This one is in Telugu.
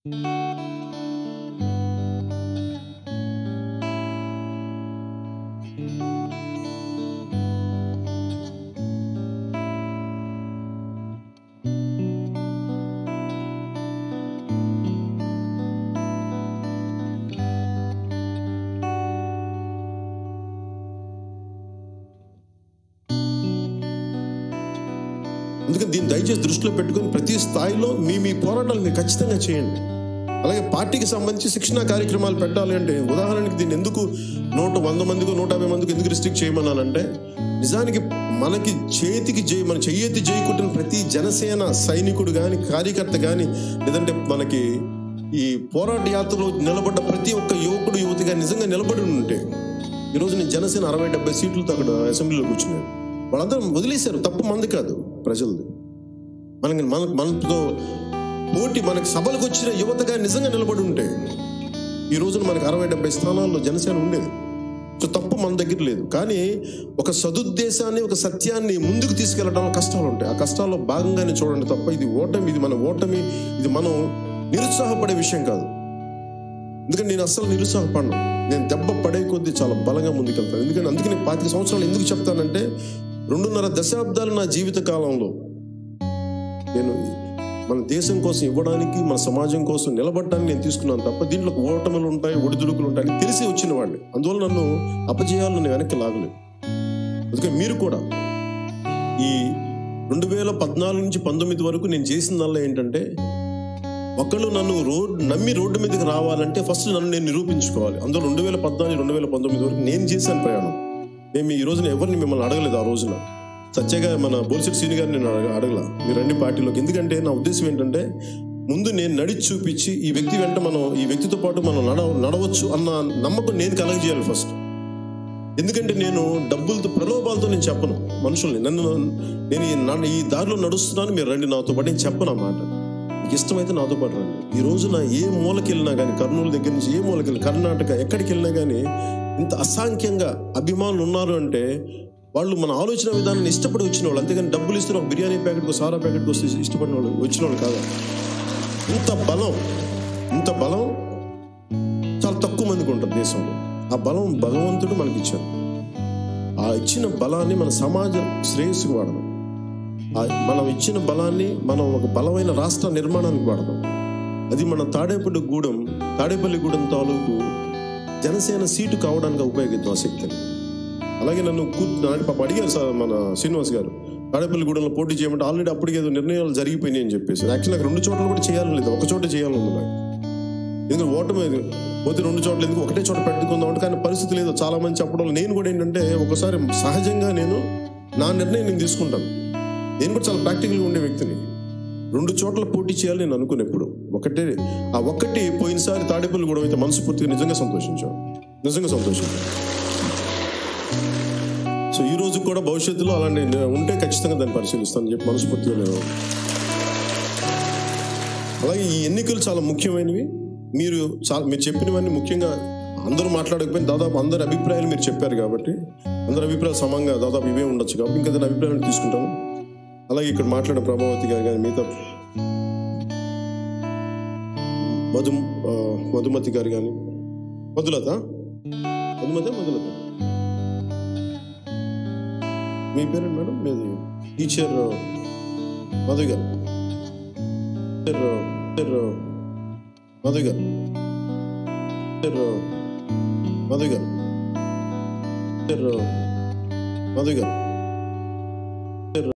అందుకని దీన్ని దయచేసి దృష్టిలో పెట్టుకొని ప్రతి స్థాయిలో మీ మీ పోరాటాలు మీరు ఖచ్చితంగా చేయండి అలాగే పార్టీకి సంబంధించి శిక్షణ కార్యక్రమాలు పెట్టాలి అంటే ఉదాహరణకి దీన్ని ఎందుకు నూట వంద మందికి నూట యాభై మందికి ఎందుకు రిస్ట్రిక్ట్ చేయమన్నానంటే నిజానికి మనకి చేతికి జై మన చెయ్యెత్తి జై కొట్టిన ప్రతి జనసేన సైనికుడు కానీ కార్యకర్త కానీ లేదంటే మనకి ఈ పోరాట యాత్రలో నిలబడ్డ ప్రతి ఒక్క యువకుడు యువతిగా నిజంగా నిలబడి ఉంటే ఈరోజు నేను జనసేన అరవై డెబ్బై సీట్లతో అక్కడ అసెంబ్లీలో కూర్చున్నాను వాళ్ళందరూ వదిలేశారు తప్పు మంది కాదు ప్రజలది మనకి మన మనతో పోటీ మనకి సభలకు వచ్చిన యువతగా నిజంగా నిలబడి ఉంటే ఈ రోజున మనకి అరవై డెబ్బై స్థానాల్లో జనసేన ఉండేది సో తప్పు మన దగ్గర లేదు కానీ ఒక సదుద్దేశాన్ని ఒక సత్యాన్ని ముందుకు తీసుకెళ్లడంలో కష్టాలు ఉంటాయి ఆ కష్టాల్లో భాగంగానే చూడండి తప్ప ఇది ఓటమి ఇది మన ఓటమి ఇది మనం నిరుత్సాహపడే విషయం కాదు ఎందుకంటే నేను అస్సలు నిరుత్సాహపడను నేను దెబ్బ పడే కొద్దీ చాలా బలంగా ముందుకెళ్తాను ఎందుకంటే అందుకే నేను పాతిక సంవత్సరాలు ఎందుకు చెప్తానంటే రెండున్నర దశాబ్దాలు నా జీవిత కాలంలో నేను మన దేశం కోసం ఇవ్వడానికి మన సమాజం కోసం నిలబడడానికి నేను తీసుకున్నాను తప్ప దీంట్లో ఓటములు ఉంటాయి ఒడిదుడుకులు ఉంటాయి అని తెలిసి వచ్చిన వాడిని అందువల్ల నన్ను అపజయాలు నన్ను వెనక్కి లాగలేదు అందుకే మీరు కూడా ఈ రెండు వేల పద్నాలుగు నుంచి పంతొమ్మిది వరకు నేను చేసిందల్లా ఏంటంటే ఒకళ్ళు నన్ను రోడ్ నమ్మి రోడ్డు మీదకి రావాలంటే ఫస్ట్ నన్ను నేను నిరూపించుకోవాలి అందులో రెండు వేల పద్నాలుగు రెండు వేల పంతొమ్మిది వరకు నేను చేశాను ప్రయాణం నేను ఈ రోజున ఎవరిని మిమ్మల్ని అడగలేదు ఆ రోజున సత్యగా మన బోల్సెట్ సీని గారిని నేను అడగ అడగల మీరు అన్ని పార్టీలోకి ఎందుకంటే నా ఉద్దేశం ఏంటంటే ముందు నేను నడిచి చూపించి ఈ వ్యక్తి వెంట మనం ఈ వ్యక్తితో పాటు మనం నడ నడవచ్చు అన్న నమ్మకం నేను కలగజేయాలి ఫస్ట్ ఎందుకంటే నేను డబ్బులతో ప్రలోభాలతో నేను చెప్పను మనుషుల్ని నన్ను నేను ఈ నడ- ఈ దారిలో నడుస్తున్నాను మీరు రండి నాతో పాటు నేను చెప్పను అన్నమాట మీకు ఇష్టమైతే నాతో పాటు రండి ఈ రోజున ఏ మూలకి వెళ్ళినా కానీ కర్నూలు దగ్గర నుంచి ఏ మూలకి వెళ్ళి కర్ణాటక ఎక్కడికి వెళ్ళినా కానీ ఇంత అసాంఖ్యంగా అభిమానులు ఉన్నారు అంటే వాళ్ళు మన ఆలోచన విధానాన్ని ఇష్టపడి వచ్చిన వాళ్ళు అంతేగాని డబ్బులు ఇస్తున్న ఒక బిర్యానీ ప్యాకెట్కి సారా ప్యాకెట్కి వస్తే ఇష్టపడిన వాళ్ళు వచ్చిన వాళ్ళు కాదు ఇంత బలం ఇంత బలం చాలా తక్కువ మందికి ఉంటుంది దేశంలో ఆ బలం భగవంతుడు మనకి ఇచ్చాడు ఆ ఇచ్చిన బలాన్ని మన సమాజ శ్రేయస్సుకు వాడదాం ఆ మనం ఇచ్చిన బలాన్ని మనం ఒక బలమైన రాష్ట్ర నిర్మాణానికి వాడదాం అది మన తాడేపల్లి గూడెం తాడేపల్లి గూడెం తాలూకు జనసేన సీటు కావడానికి ఉపయోగిద్దాం ఆ శక్తిని అలాగే నన్ను కూర్చు పాప అడిగారు సార్ మన శ్రీనివాస్ గారు తాడేపల్లి గూడెంలో పోటీ చేయమంటే ఆల్రెడీ అప్పటికి ఏదో నిర్ణయాలు జరిగిపోయినాయి అని చెప్పేసి యాక్చువల్ నాకు రెండు చోట్ల కూడా చేయాలని లేదు ఒక చోట చేయాలని ఉంది నాకు ఎందుకంటే ఓటమి అది. పోతే రెండు చోట్ల ఎందుకు ఒకటే చోట పెట్టుకుందాం అంటే కానీ పరిస్థితి లేదు చాలా మంది చెప్పడం నేను కూడా ఏంటంటే ఒకసారి సహజంగా నేను నా నిర్ణయం నేను తీసుకుంటాను నేను కూడా చాలా ప్రాక్టికల్గా ఉండే వ్యక్తిని రెండు చోట్ల పోటీ చేయాలి నేను అనుకుని ఎప్పుడు ఒకటే ఆ ఒక్కటి పోయినసారి తాడేపల్లి కూడా అయితే మనస్ఫూర్తిగా నిజంగా సంతోషించాం నిజంగా సంతోషించాం సో ఈ రోజు కూడా భవిష్యత్తులో అలాంటి ఉంటే ఖచ్చితంగా దాన్ని పరిశీలిస్తానని చెప్పి మనస్ఫూర్తిగా నేను అలాగే ఈ ఎన్నికలు చాలా ముఖ్యమైనవి మీరు చాలా మీరు చెప్పినవన్నీ ముఖ్యంగా అందరూ మాట్లాడకపోయినా దాదాపు అందరి అభిప్రాయాలు మీరు చెప్పారు కాబట్టి అందరి అభిప్రాయాలు సమంగా దాదాపు ఇవే ఉండొచ్చు కాబట్టి ఇంకా దాని అభిప్రాయాలు తీసుకుంటాను అలాగే ఇక్కడ మాట్లాడిన ప్రభావతి గారు కానీ మిగతా మధు ఆ, మధుమతి గారు కానీ మధులత మధుమతి మధులత మీ పేరు మేడం మీది టీచర్ మధు గారు టీచర్ టీచర్ మధు గారు టీచర్ మధు గారు టీచర్ మధు గారు